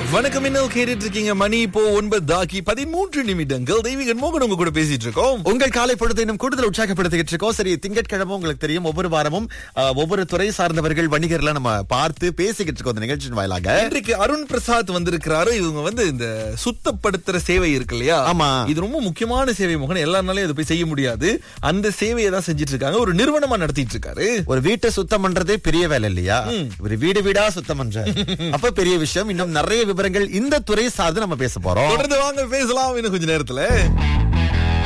வணக்கம் இன்னும் கேட்டுட்டு இருக்கீங்க மணி இப்போ ஒன்பது ஆகி பதிமூன்று நிமிடங்கள் தெய்வீகன் மோகன் உங்க கூட பேசிட்டு இருக்கோம் உங்கள் காலை பொழுது இன்னும் கூடுதல் உற்சாகப்படுத்திக்கிட்டு இருக்கோம் சரி திங்கட்கிழமை உங்களுக்கு தெரியும் ஒவ்வொரு வாரமும் அஹ், ஒவ்வொரு துறை சார்ந்தவர்கள் வணிகர்களை நம்ம பார்த்து பேசிக்கிட்டு இருக்கோம் இந்த நிகழ்ச்சியின் வாயிலாக இன்றைக்கு அருண் பிரசாத் வந்திருக்கிறாரு இவங்க வந்து இந்த சுத்தப்படுத்துற சேவை இருக்கு இல்லையா ஆமா. இது ரொம்ப முக்கியமான சேவை மோகன் எல்லாருனாலையும் இதை போய் செய்ய முடியாது அந்த சேவையை தான் செஞ்சிட்டு இருக்காங்க ஒரு நிறுவனமா நடத்திட்டு இருக்காரு ஒரு வீட்டை சுத்தம் பண்றதே பெரிய வேலை இல்லையா ஒரு வீடு வீடா சுத்தம் பண்ற அப்ப பெரிய விஷயம் இன்னும் நிறைய விவரங்கள் இந்த துறை சார்ந்து நம்ம பேச போறோம் தொடர்ந்து வாங்க பேசலாம் இன்னும் கொஞ்ச நேரத்துல